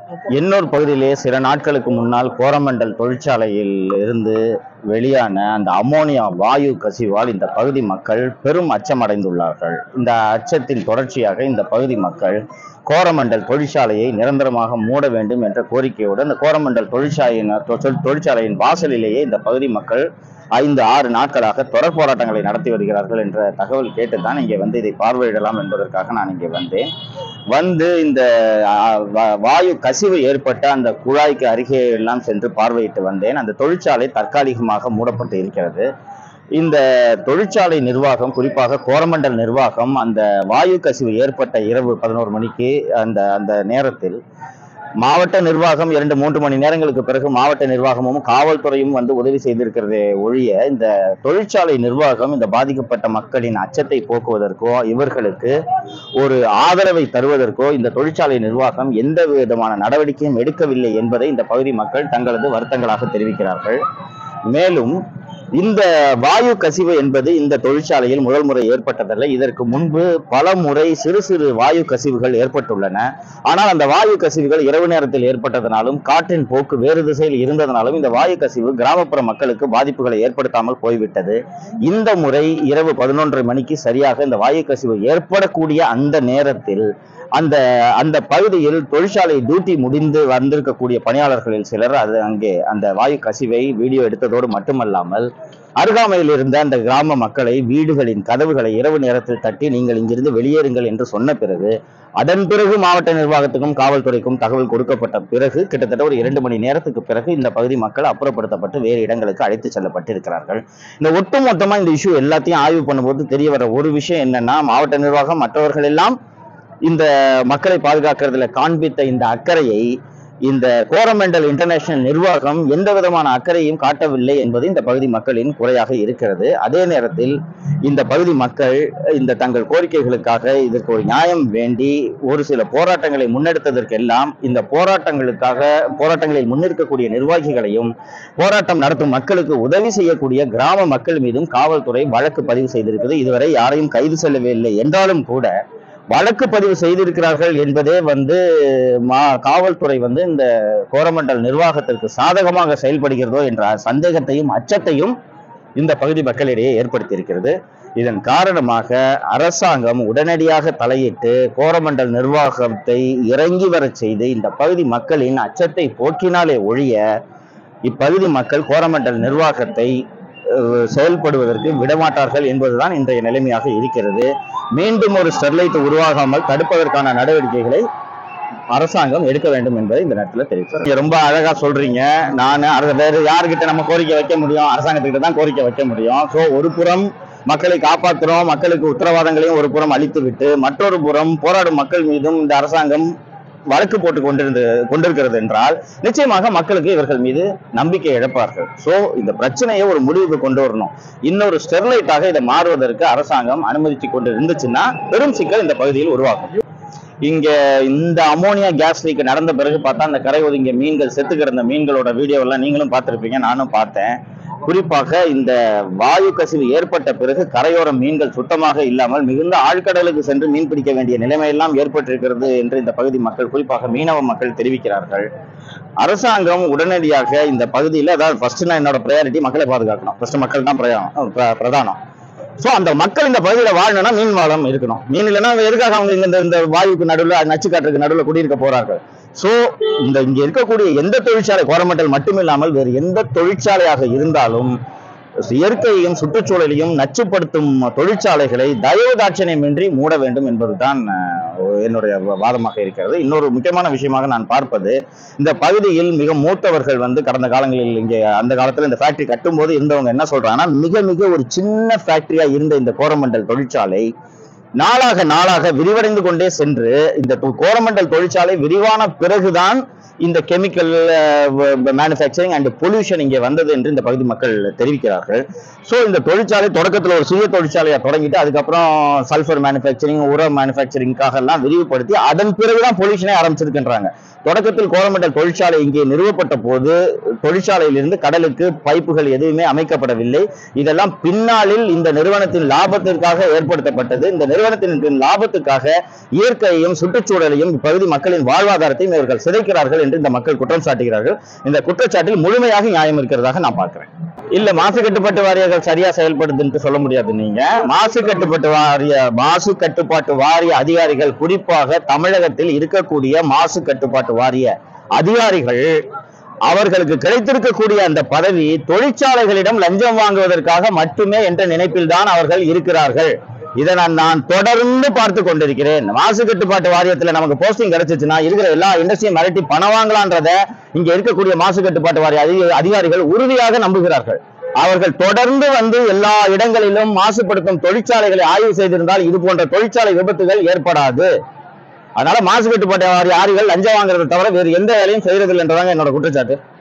இன்னொரு பகுதியிலே சில நாட்களுக்கு முன்னால் கோரமண்டல் தொழிற்சாலையில் இருந்து வெளியான அந்த அமோனியா வாயு கசிவால் இந்த பகுதி மக்கள் பெரும் அச்சமடைந்துள்ளார்கள் இந்த அச்சத்தின் தொடர்ச்சியாக இந்த பகுதி மக்கள் கோரமண்டல் தொழிற்சாலையை நிரந்தரமாக மூட வேண்டும் என்ற கோரிக்கையோடு அந்த கோரமண்டல் தொழிற்சாலையின் தொ- தொழிற்சாலையின் வாசலிலேயே இந்த பகுதி மக்கள் ஐந்து ஆறு நாட்களாக தொடர் போராட்டங்களை நடத்தி வருகிறார்கள் என்ற தகவல் கேட்டு தான் இங்கே வந்து இதை பார்வையிடலாம் என்பதற்காக நான் இங்கே வந்தேன் வந்து இந்த ஆ, வா- வாயு கசிவு ஏற்பட்ட அந்த குழாய்க்கு அருகே எல்லாம் சென்று பார்வையிட்டு வந்தேன் அந்த தொழிற்சாலை தற்காலிகமாக மூடப்பட்டு இருக்கிறது இந்த தொழிற்சாலை நிர்வாகம் குறிப்பாக கோரமண்டல் நிர்வாகம் அந்த வாயு கசிவு ஏற்பட்ட இரவு பதினோரு மணிக்கு அந்த அந்த நேரத்தில் மாவட்ட நிர்வாகம் இரண்டு மூன்று மணி நேரங்களுக்கு பிறகு மாவட்ட நிர்வாகமும் காவல்துறையும் வந்து உதவி செய்திருக்கிறதே ஒழிய இந்த தொழிற்சாலை நிர்வாகம் இந்த பாதிக்கப்பட்ட மக்களின் அச்சத்தை போக்குவதற்கோ இவர்களுக்கு ஒரு ஆதரவை தருவதற்கோ இந்த தொழிற்சாலை நிர்வாகம் எந்த விதமான நடவடிக்கையும் எடுக்கவில்லை என்பதை இந்த பகுதி மக்கள் தங்களது வருத்தங்களாக தெரிவிக்கிறார்கள் மேலும் இந்த வாயு கசிவு என்பது இந்த தொழிற்சாலையில் முதல் முறை ஏற்பட்டதல்ல இதற்கு முன்பு பல முறை சிறு சிறு வாயு கசிவுகள் ஏற்பட்டுள்ளன ஆனால் அந்த வாயு கசிவுகள் இரவு நேரத்தில் ஏற்பட்டதனாலும் காற்றின் போக்கு வேறு திசையில் இருந்ததனாலும் இந்த வாயு கசிவு கிராமப்புற மக்களுக்கு பாதிப்புகளை ஏற்படுத்தாமல் போய்விட்டது இந்த முறை இரவு பதினொன்றரை மணிக்கு சரியாக இந்த வாயு கசிவு ஏற்படக்கூடிய அந்த நேரத்தில் அந்த அந்த பகுதியில் தொழிற்சாலை டியூட்டி முடிந்து வந்திருக்கக்கூடிய பணியாளர்களில் சிலர் அது அங்கே அந்த வாயு கசிவை வீடியோ எடுத்ததோடு மட்டுமல்லாமல் அருகாமையில் இருந்த அந்த கிராம மக்களை வீடுகளின் கதவுகளை இரவு நேரத்தில் தட்டி நீங்கள் இங்கிருந்து வெளியேறுங்கள் என்று சொன்ன பிறகு அதன் பிறகு மாவட்ட நிர்வாகத்துக்கும் காவல்துறைக்கும் தகவல் கொடுக்கப்பட்ட பிறகு கிட்டத்தட்ட ஒரு இரண்டு மணி நேரத்துக்கு பிறகு இந்த பகுதி மக்கள் அப்புறப்படுத்தப்பட்டு வேறு இடங்களுக்கு அழைத்து செல்லப்பட்டிருக்கிறார்கள் இந்த ஒட்டுமொத்தமா இந்த இஷ்யூ எல்லாத்தையும் ஆய்வு பண்ணும்போது தெரிய வர ஒரு விஷயம் என்னன்னா மாவட்ட நிர்வாகம் மற்றவர்கள் எல்லாம் இந்த மக்களை பாதுகாக்கிறதுல காண்பித்த இந்த அக்கறையை இந்த கோரமெண்டல் இன்டர்நேஷனல் நிர்வாகம் எந்த விதமான அக்கறையும் காட்டவில்லை என்பது இந்த பகுதி மக்களின் குறையாக இருக்கிறது அதே நேரத்தில் இந்த பகுதி மக்கள் இந்த தங்கள் கோரிக்கைகளுக்காக இதற்கு ஒரு நியாயம் வேண்டி ஒரு சில போராட்டங்களை முன்னெடுத்ததற்கெல்லாம் இந்த போராட்டங்களுக்காக போராட்டங்களில் முன்னிற்கக்கூடிய நிர்வாகிகளையும் போராட்டம் நடத்தும் மக்களுக்கு உதவி செய்யக்கூடிய கிராம மக்கள் மீதும் காவல்துறை வழக்கு பதிவு செய்திருக்கிறது இதுவரை யாரையும் கைது செல்லவில்லை என்றாலும் கூட வழக்கு பதிவு செய்திருக்கிறார்கள் என்பதே வந்து மா காவல்துறை வந்து இந்த கோரமண்டல் நிர்வாகத்திற்கு சாதகமாக செயல்படுகிறதோ என்ற சந்தேகத்தையும் அச்சத்தையும் இந்த பகுதி மக்களிடையே ஏற்படுத்தியிருக்கிறது இதன் காரணமாக அரசாங்கம் உடனடியாக தலையிட்டு கோரமண்டல் நிர்வாகத்தை இறங்கி வரச் செய்து இந்த பகுதி மக்களின் அச்சத்தை போக்கினாலே ஒழிய இப்பகுதி மக்கள் கோரமண்டல் நிர்வாகத்தை அஹ், செயல்படுவதற்கு விடமாட்டார்கள் என்பதுதான் இன்றைய நிலைமையாக இருக்கிறது மீண்டும் ஒரு ஸ்டெர்லைட் உருவாகாமல் தடுப்பதற்கான நடவடிக்கைகளை அரசாங்கம் எடுக்க வேண்டும் என்பதை இந்த நேரத்தில் தெரிவித்தார் நீங்க ரொம்ப அழகா சொல்றீங்க நான் அது வேற யாருக்கிட்ட நம்ம கோரிக்கை வைக்க முடியும் அரசாங்கத்துக்கிட்ட தான் கோரிக்கை வைக்க முடியும் ஸோ ஒரு புறம் மக்களை காப்பாற்றுறோம் மக்களுக்கு உத்தரவாதங்களையும் ஒரு புறம் அளித்து விட்டு மற்றொரு புறம் போராடும் மக்கள் மீதும் இந்த அரசாங்கம் வழக்கு போட்டு கொண்டிருந்து கொண்டிருக்கிறது என்றால் நிச்சயமாக மக்களுக்கு இவர்கள் மீது நம்பிக்கை இழப்பார்கள் சோ இந்த பிரச்சனையை ஒரு முடிவுக்கு கொண்டு வரணும் இன்னொரு ஸ்டெர்லைட்டாக இதை மாறுவதற்கு அரசாங்கம் அனுமதிச்சு கொண்டு இருந்துச்சுன்னா பெரும் சிக்கல் இந்த பகுதியில் உருவாகும் இங்க இந்த அமோனியா கேஸ் லீக் நடந்த பிறகு பார்த்தா அந்த கரை ஒதுங்கிய மீன்கள் செத்து கிடந்த மீன்களோட வீடியோ எல்லாம் நீங்களும் பார்த்திருப்பீங்க நானும் பார்த்தேன் குறிப்பாக இந்த வாயு கசிவு ஏற்பட்ட பிறகு கரையோர மீன்கள் சுத்தமாக இல்லாமல் மிகுந்த ஆழ்கடலுக்கு சென்று மீன் பிடிக்க வேண்டிய நிலைமையெல்லாம் ஏற்பட்டிருக்கிறது என்று இந்த பகுதி மக்கள் குறிப்பாக மீனவ மக்கள் தெரிவிக்கிறார்கள் அரசாங்கம் உடனடியாக இந்த பகுதியில் அதாவது ஃபர்ஸ்ட் நான் என்னோட ப்ரையாரிட்டி மக்களை பாதுகாக்கணும் ஃபர்ஸ்ட் மக்கள் தான் பிரயாணம் பிர- பிரதானம் சோ அந்த மக்கள் இந்த பகுதியில வாழணும்னா மீன் வளம் இருக்கணும் மீன் இல்லைன்னா எதுக்காக அவங்க இங்க இந்த இந்த வாயுக்கு நடுவில் நச்சு காற்றுக்கு நடுவில் குடியிருக்க போறார்கள் சோ இந்த இங்க இருக்கக்கூடிய எந்த தொழிற்சாலை கோரமண்டல் மட்டுமில்லாமல் வேறு எந்த தொழிற்சாலையாக இருந்தாலும் இயற்கையையும் சுற்றுச்சூழலையும் நச்சுப்படுத்தும் தொழிற்சாலைகளை தயவு தாட்சணியமின்றி மூட வேண்டும் என்பதுதான் அஹ், என்னுடைய வா- வாதமாக இருக்கிறது இன்னொரு முக்கியமான விஷயமாக நான் பார்ப்பது இந்த பகுதியில் மிக மூத்தவர்கள் வந்து கடந்த காலங்களில் இங்கே அந்த காலத்துல இந்த ஃபேக்டரி கட்டும்போது இருந்தவங்க என்ன சொல்றாங்கன்னா மிக மிக ஒரு சின்ன ஃபேக்டரியா இருந்த இந்த கோரமண்டல் தொழிற்சாலை நாளாக நாளாக விரிவடைந்து கொண்டே சென்று இந்த தொ- கோரமண்டல் தொழிற்சாலை விரிவான பிறகுதான் இந்த கெமிக்கல் மேனுஃபேக்சரிங் அண்ட் பொல்யூஷன் இங்கே வந்தது என்று இந்த பகுதி மக்கள் தெரிவிக்கிறார்கள் ஸோ இந்த தொழிற்சாலை தொடக்கத்தில் ஒரு சுய தொழிற்சாலையா தொடங்கிட்டு அதுக்கப்புறம் சல்ஃபர் மேனுஃபேக்சரிங் உர மேனுஃபேக்சரிங்காக எல்லாம் விரிவுபடுத்தி அதன் பிறகுதான் பொல்யூஷனே ஆரம்பிச்சிருக்கின்றாங்க தொடக்கத்தில் கோரமண்டல் தொழிற்சாலை இங்கே நிறுவப்பட்ட போது தொழிற்சாலையிலிருந்து கடலுக்கு பைப்புகள் எதுவுமே அமைக்கப்படவில்லை இதெல்லாம் பின்னாளில் இந்த நிறுவனத்தின் லாபத்திற்காக ஏற்படுத்தப்பட்டது இந்த நிறுவனத்தின் லாபத்துக்காக இயற்கையையும் சுற்றுச்சூழலையும் இப்பகுதி மக்களின் வாழ்வாதாரத்தையும் இவர்கள் சிதைக்கிறார்கள் என்று இந்த மக்கள் குற்றம் சாட்டுகிறார்கள் இந்த குற்றச்சாட்டில் முழுமையாக நியாயம் இருக்கிறதாக நான் பார்க்கிறேன் இல்ல மாசு கட்டுப்பாட்டு வாரியங்கள் சரியா செயல்படுதுன்னு சொல்ல முடியாது நீங்க மாசு கட்டுப்பாட்டு வாரிய மாசு கட்டுப்பாட்டு வாரிய அதிகாரிகள் குறிப்பாக தமிழகத்தில் இருக்கக்கூடிய மாசு கட்டுப்பாட்டு வாரிய அதிகாரிகள் அவர்களுக்கு கிடைத்திருக்கக்கூடிய அந்த பதவி தொழிற்சாலைகளிடம் லஞ்சம் வாங்குவதற்காக மட்டுமே என்ற நினைப்பில்தான் அவர்கள் இருக்கிறார்கள் இதை நான் நான் தொடர்ந்து பார்த்து கொண்டிருக்கிறேன் மாசு கட்டுப்பாட்டு வாரியத்துல நமக்கு போஸ்டிங் கிடைச்சிச்சுன்னா இருக்கிற எல்லா இண்டஸ்ட்ரியும் மிரட்டி பணம் வாங்கலான்றத இங்க இருக்கக்கூடிய மாசு கட்டுப்பாட்டு வாரிய அதிக- அதிகாரிகள் உறுதியாக நம்புகிறார்கள் அவர்கள் தொடர்ந்து வந்து எல்லா இடங்களிலும் மாசுபடுத்தும் தொழிற்சாலைகளை ஆய்வு செய்திருந்தால் இது போன்ற தொழிற்சாலை விபத்துகள் ஏற்படாது அதனால மாசு கட்டுப்பாட்டு வாரிய அதிகாரிகள் லஞ்சம் வாங்குறதை தவிர வேறு எந்த வேலையும் செய்யறதில்லை என்றதாங்க என்னோட குற்றச்சாட்டு